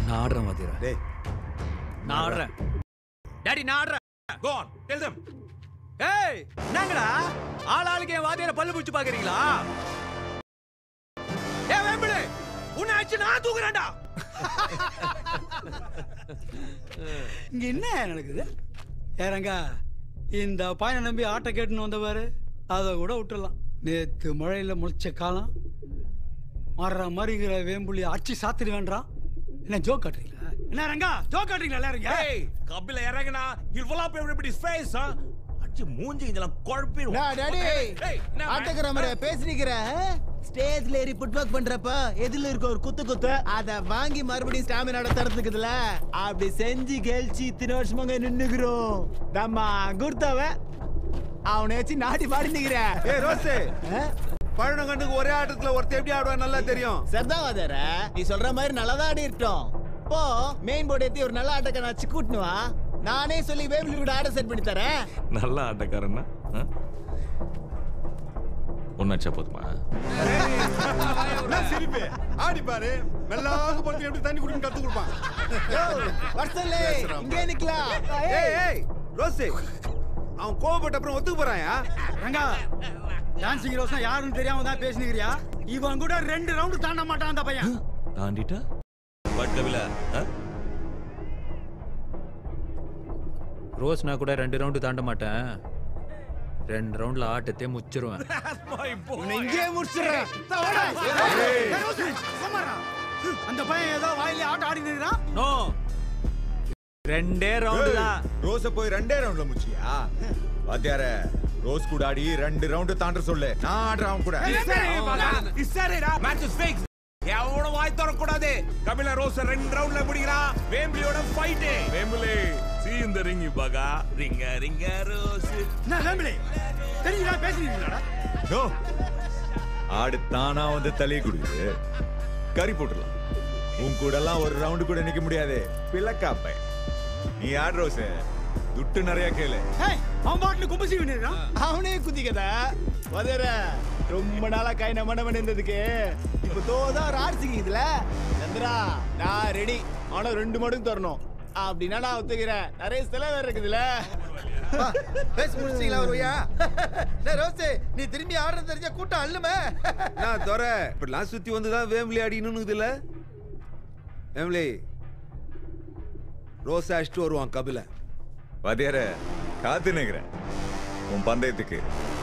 நான் ஆடுறேன் வாத்தியார டேய் நான் ஆடுறேன் டாடி நான் ஆடுறேன் Go on, tell them. ஏய் என்னங்கடா ஆள் ஆளுக்கு என் வாத்தியார பல்லு பிடிச்சு பாக்குறீங்களா ஏ வேம்பிளே உன்னை அடிச்சு நான் தூக்குறேன்டா இங்க என்ன நடக்குது ஏறங்க இந்த பையனை நம்பி ஆட்டை கேட்டுன்னு வந்தவாரு அதை கூட விட்டுறலாம் நேத்து மழையில முளைச்ச காலம் மாறுற மாதிரிங்கிற வேம்புலி அச்சு சாத்திரி வேண்டாம் என்ன ஜோக் காட்டுறீங்களா என்ன ரங்கா ஜோக் காட்டுறீங்களா எல்லாரும் Hey, Kapila இறங்குனா he'll fill up everybody's face, huh? அடிச்சு மூஞ்சி இதெல்லாம் குழப்பிடும். டாடி Hey, hey, என்ன ஆட்டக்கிற மாதிரி பேசுறீங்கிற ஸ்டேஜ்ல ஏறி புட் ஒர்க் பண்றப்ப எதில இருக்க ஒரு குத்து குத்து அத வாங்கி மறுபடியும் ஸ்டாமினாட தரத்துக்குதுல அப்படி செஞ்சு கெழிச்சு இத்தனை வருஷமாங்க நின்னுக்கிறோம் நம்ம குர்த்தாவ அவனை வச்சு நாடி பாடி நிக்கிறேன் ஏய் ரோஸு பழனங்கண்ணுக்கு ஒரே ஆட்டத்துல ஒருத்தர் எப்படி ஆடுவான் நல்லா தெரியும் சர்தாவாதர நீ சொல்ற மாதிரி நல்லதா ஆடி இருக்கட்டும் போ மெயின் போர்டு ஏத்தி ஒரு நல்ல ஆட்டத்தை நான் வச்சு கூட்டுனு வா நானே சொல்லி வேபிள் கூட ஆட செட் பண்ணி தரேன் நல்ல ஆட்டக்காரன்னா ஒன்னாச்சா போதுமா என்ன சிரிப்பு ஆடி பாரு மெல்லாக போட்டு எப்படி தண்ணி குடிக்கணும் கத்து கொடுப்பான் வர்சல்லே இங்கே நிக்கலாம் ஏய் ஏய் ரோஸு அவன் கோவப்பட்ட அப்புறம் ஒத்துக்க போறாயா ரங்கா டான்சிங் ரோஸ்னா யாருன்னு தெரியாம தான் பேசினுக்கிறியா இவன் கூட ரெண்டு ரவுண்டு தாண்ட மாட்டான் அந்த பையன் தாண்டிட்டா பட் கபில ரோஸ்னா கூட ரெண்டு ரவுண்டு தாண்ட மாட்டேன் ரெண்டு ரவுண்ட்ல ஆட்டத்தை முச்சிருவேன் இங்கே முடிச்சிடுறேன் ஏய், ரோஸு, சும்மாடா. அந்த பையன் ஏதோ வாயிலே ஆட்டம் ஆடி நிற்கிறான் நோ ரெண்டே ரவுண்டு தான் ரோஸ போய் ரெண்டே ரவுண்ட்ல முச்சியா வாத்தியார ரோஸ் கூட ஆடி ரெண்டு ரவுண்டு தாண்ட சொல்லு நான் ஆடுறேன் அவன் கூட மேட்ச் இஸ் ஃபிக்ஸ் எவனும் வாய் தரக்கூடாது கபில ரோஸ் ரெண்டு ரவுண்ட்ல முடிக்கிறான் வேம்பிலியோட ஃபைட் வேம்பிலி சீ இந்த ரிங்கி பாகா ரிங்க ரிங்க ரோஸ் என்ன வேம்பிளே தெரியுதா பேசினீங்களாடா நோ ஆடு தானா வந்து தலையை குடுக்குது கறி போட்டுடலாம் உன் கூட எல்லாம் ஒரு ரவுண்டு கூட நிக்க முடியாது பிளக்காப்ப நீ ஆடு ரோஸ் துட்டு நிறைய கேளு ஏய் அவன் பாட்டுல கும்பசி நிற்கிறான் அவனே குதிக்கதா வதர ரொம்ப நாளா கை நம்ம நம்ம இருந்ததுக்கு இப்ப தோதான் ஒரு ஆர்சிங்க இதுல சந்திரா நான் ரெடி ஆனா ரெண்டு மடங்கு தரணும் அப்படின்னா நான் ஒத்துக்கிறேன் நிறைய செலவு வேற இருக்குதுல பேசி முடிச்சிங்களா வருவியா ரோஸே நீ திரும்பி ஆடுறது தெரிஞ்ச கூட்டம் அள்ளுமே நான் தோற இப்படிலாம் சுத்தி வந்து தான் வேம்பிலி அடிக்கணும்னு இதுல வேம்பிலி ரோஸ் அடிச்சுட்டு வருவான் கபில வாத்தியார காத்து நிக்கிறேன் உன் பந்தயத்துக்கு